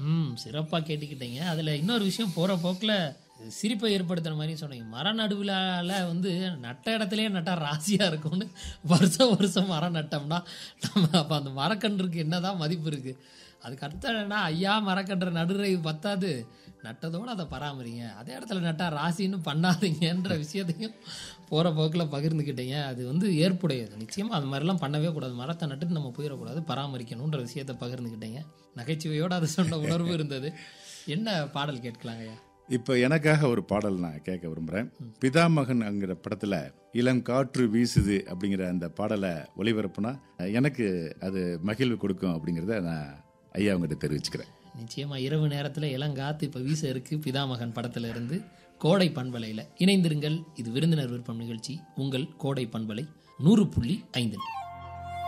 ம் சிறப்பாக கேட்டுக்கிட்டீங்க அதில் இன்னொரு விஷயம் போகிற போக்கில் சிரிப்பை ஏற்படுத்துகிற மாதிரி சொன்னீங்க மர நடுவிலால வந்து நட்ட இடத்துலயே நட்டா ராசியாக இருக்கும்னு வருஷம் வருஷம் மரம் நட்டோம்னா நம்ம அப்போ அந்த மரக்கன்றுக்கு என்னதான் மதிப்பு இருக்குது அதுக்கு அடுத்த என்ன ஐயா மரக்கன்ற நடுரை பத்தாது நட்டதோடு அதை பராமரிங்க அதே இடத்துல நட்டா ராசின்னு பண்ணாதீங்கன்ற விஷயத்தையும் போகிற போக்கில் பகிர்ந்துக்கிட்டீங்க அது வந்து ஏற்புடையது நிச்சயமாக அது மாதிரிலாம் பண்ணவே கூடாது மரத்தை நட்டுட்டு நம்ம போயிடக்கூடாது பராமரிக்கணுன்ற விஷயத்தை பகிர்ந்துக்கிட்டீங்க நகைச்சுவையோடு அது சொன்ன உணர்வு இருந்தது என்ன பாடல் கேட்கலாங்கய்யா இப்போ எனக்காக ஒரு பாடல் நான் கேட்க விரும்புகிறேன் பிதாமகன்ங்கிற படத்தில் இளம் காற்று வீசுது அப்படிங்கிற அந்த பாடலை ஒளிபரப்புனா எனக்கு அது மகிழ்வு கொடுக்கும் அப்படிங்கிறத நான் ஐயா அவங்ககிட்ட தெரிவிச்சுக்கிறேன் நிச்சயமா இரவு நேரத்தில் இளங்காத்து இப்போ வீச இருக்கு பிதாமகன் படத்துல இருந்து கோடை பண்பலையில் இணைந்திருங்கள் இது விருந்தினர் விருப்பம் நிகழ்ச்சி உங்கள் கோடை பண்பலை நூறு புள்ளி ஐந்து